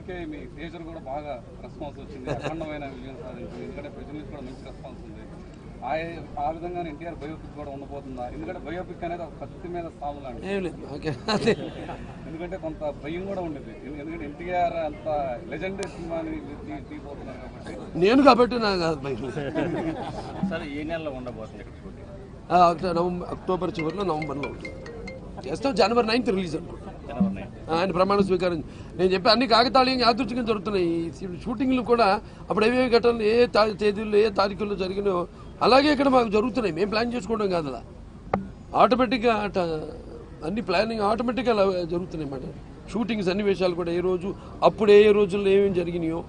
అందుకే మీ టీచర్ కూడా బాగా రెస్పాన్స్ వచ్చింది అఖండమైన విజయం సాధించింది ఎందుకంటే ప్రజల నుంచి కూడా మంచి రెస్పాన్స్ ఉంది ఆ ఆ విధంగా ఎన్టీఆర్ బయోపిక్ కూడా ఉండబోతుందా ఎందుకంటే బయోపిక్ అనేది ఒక కత్తి మీద సాము లాంటిది ఏం లేదు ఓకే అదే ఎందుకంటే కొంత భయం కూడా ఉండేది ఎందుకంటే ఎన్టీఆర్ అంత లెజెండ్ సినిమాని తీ- తీయబోతున్నారు కాబట్టి నేను కాబట్టి నాకు అది భయం లేదు. సరే ఏ నెలలో ఉండబోతుంది ఇక్కడ షూటింగ్ ఆ, అక్ట- నవంబర్ అక్టోబర్ చివరిలో నవంబర్లో ఉంటుంది చేస్తాం జనవరి నైన్త్ రిలీజ్ అనుకుంటాం జనవరి నైన్ ఆయన ప్రమాణ స్వీకారం నేను చెప్పి అన్ని కాకతాళీయంగా యాదృచ్ఛికంగా జరుగుతున్నాయి ఈ షూ- షూటింగ్లు కూడా అప్పుడు ఏమేమి ఘటనలు ఏ తా- తేదీల్లో ఏ తారీఖుల్లో జరిగినాయో అలాగే ఇక్కడ మాకు జరుగుతున్నాయి మేము ప్లాన్ చేసుకోవడం కాదు అలా ఆటోమేటిక్గా అట అన్ని ప్లానింగ్ ఆటోమేటిక్గా అలా జరుగుతున్నాయి అన్నమాట షూటింగ్ సన్నివేశాలు కూడా ఏ రోజు అప్పుడు ఏ ఏ రోజుల్లో ఏమేమి జరిగినాయో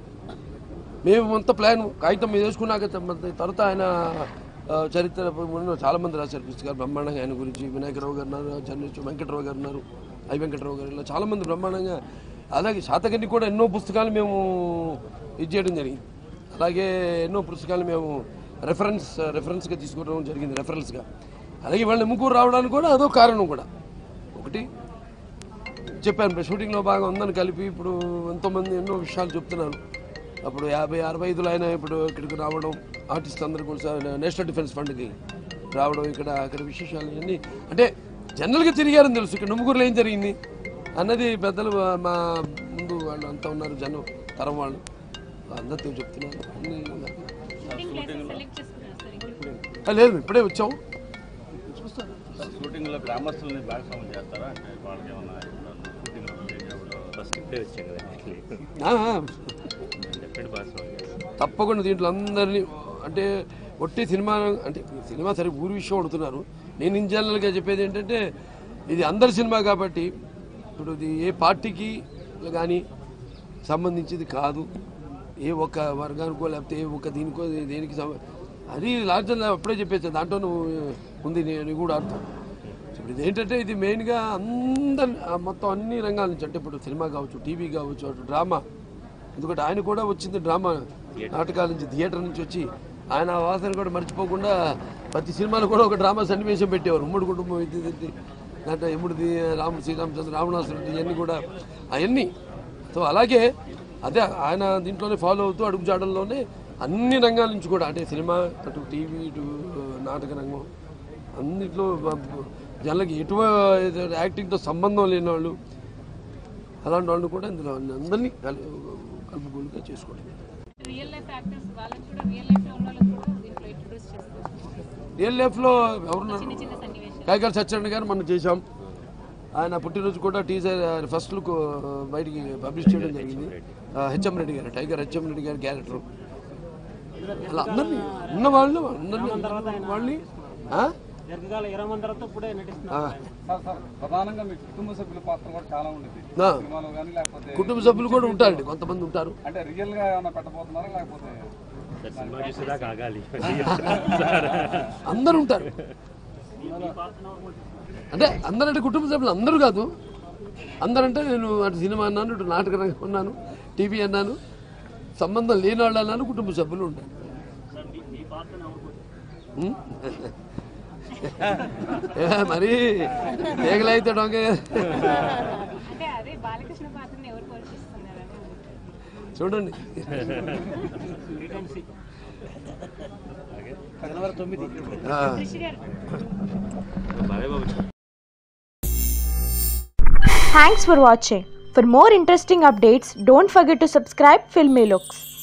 మేము మొత్త ప్లాన్ కాగితం మీద వేసుకున్నాక త- తర్వాత ఆయన ఆ, చరిత్ర ఉన్న చాలా మంది రాశారు పుస్తకాలు బ్రహ్మాండంగా ఆయన గురించి వినాయకరావు గారు ఉన్నారు జర్నలిస్ట్ వెంకటరావు గారు ఉన్నారు ఐ వెంకటరావు గారు ఇలా చాలా మంది బ్రహ్మాండంగా అలాగే శాతకర్ణి కూడా ఎన్నో పుస్తకాలు మేము ఇది చేయడం జరిగింది అలాగే ఎన్నో పుస్తకాలు మేము రెఫరెన్స్ రెఫరెన్స్గా తీసుకోవడం జరిగింది రెఫరెన్స్గా అలాగే వాళ్ళని ముగ్గురు రావడానికి కూడా అదో కారణం కూడా ఒకటి చెప్పాను షూటింగ్లో బాగా ఉందని కలిపి ఇప్పుడు ఎంతోమంది ఎన్నో విషయాలు చెప్తున్నారు అప్పుడు యాభై అరవై ఐదులో ఆయన ఇప్పుడు ఇక్కడికి రావడం ఆర్టిస్ట్ అందరూ కూడా నేషనల్ డిఫెన్స్ ఫండ్కి రావడం ఇక్కడ అక్కడ విశేషాలు అన్నీ అంటే జనరల్గా తిరిగారని తెలుసు ఇక్కడ నుమ్ముగురులో ఏం జరిగింది అన్నది పెద్దలు మా ముందు వాళ్ళు అంతా ఉన్నారు జనం తరం వాళ్ళు అందరితో చెప్తున్నారు అన్నీ షూటింగ్ ప్లేసెస్ సెలెక్ట్ చేసుకున్నారు సార్ ఇప్పుడు ఆ, లేదు ఇప్పుడే వచ్చాం చూస్తాను షూటింగ్లో గ్రామస్తుల్ని భాగస్వామ్యం చేస్తారా అంటే వాళ్ళకి ఏమన్నా షూటింగ్లో ఫస్ట్ ఇప్పుడే వచ్చాం కదా ఆ, ఆ. డెఫినెట్ భాగస్వామ్యం తప్పకుండా దీంట్లో అందరినీ అంటే ఒట్టి సినిమా అంటే సినిమా సరే ఊరి విషయం అడుగుతున్నారు నేను ఇన్ జనరల్గా చెప్పేది ఏంటంటే ఇది అందరి సినిమా కాబట్టి ఇప్పుడు ఇది ఏ పార్టీకి కానీ సంబంధించింది కాదు ఏ ఒక్క వర్గానికో లేకపోతే ఏ ఒక్క దీనికో దేనికి సంబ- అది లార్జర్ అప్పుడే చెప్పేసి దాంట్లో నువ్వు ఉంది నేను కూడా అర్థం ఇప్పుడు ఇది ఏంటంటే ఇది మెయిన్గా అందరి ఆ మొత్తం అన్ని రంగాల నుంచి అంటే ఇప్పుడు సినిమా కావచ్చు టీవీ కావచ్చు అటు డ్రామా ఎందుకంటే ఆయన కూడా వచ్చింది డ్రామా నాటకాల నుంచి థియేటర్ నుంచి వచ్చి ఆయన ఆ వాసన కూడా మర్చిపోకుండా ప్రతి సినిమాలో కూడా ఒక డ్రామా సన్నివేశం పెట్టేవారు ఉమ్మడి కుటుంబం ఇది ఇది, ఇది దాంట్లో ఎముడిది రాము శ్రీరామచంద్ర రావణాసురుడి ఇవన్నీ కూడా అవన్నీ సో అలాగే అదే ఆయన దీంట్లోనే ఫాలో అవుతూ అడుగుజాడల్లోనే అన్ని రంగాల నుంచి కూడా అంటే సినిమా అటు టీవీ ఇటు నాటక రంగం అన్నిట్లో జనాలకి ఎటువంటి యాక్టింగ్తో సంబంధం లేని వాళ్ళు అలాంటి వాళ్ళు కూడా ఇందులో అందరినీ కలు కలుపుగోలుగా చేసుకోవడం రియల్ లైఫ్ యాక్టర్స్ వాళ్ళకి కూడా రియల్ లైఫ్ లో ఉన్న వాళ్ళకి కూడా దీంట్లో ఇంట్రొడ్యూస్ చేస్తారు రియల్ లైఫ్లో ఎవరున్నారు చిన్న చిన్న సన్నివేశాలు కాయకాల సత్యనారాయణ గారు మనం చేశాం ఆయన పుట్టినరోజు కూడా టీజర్ ఫస్ట్ లుక్ బయటికి పబ్లిష్ చేయడం జరిగింది ఆ, హెచ్ఎం రెడ్డి గారు టైగర్ హెచ్ఎం రెడ్డి గారి క్యారెక్టర్ అలా అందరినీ ఉన్న వాళ్ళు అందరినీ వాళ్ళని ఆ? దీర్ఘకాల ఇరవై మంది తర్వాత ఇప్పుడే నటిస్తున్నారు ఆ. సార్ సార్ ప్రధానంగా మీ కుటుంబ సభ్యుల పాత్ర కూడా చాలా ఉండేది ఆ. సినిమాలో కానీ లేకపోతే కుటుంబ సభ్యులు కూడా ఉంటారండి కొంతమంది ఉంటారు అంటే రియల్ గా ఏమైనా పెట్టబోతున్నారా లేకపోతే సినిమా చూసేదాకా ఆగాలి అందరూ ఉంటారు అంటే అందరంటే కుటుంబ సభ్యులు అందరూ కాదు అందరంటే నేను అటు సినిమా అన్నాను ఇటు నాటక రంగం అన్నాను టీవీ అన్నాను సంబంధం లేని వాళ్ళు అన్నాను కుటుంబ సభ్యులు ఉంటారు ఉం? ఏ, మరి తీగలైతే డొంక అంటే అదే బాలకృష్ణ పాత్రని ఎవరు పోషిస్తున్నారని చూడండి జనవరి తొమ్మిది ఆ. రిషి గారు బాబాయ్ బాబు Thanks for watching. For more interesting updates, don't forget to subscribe Filmy Looks.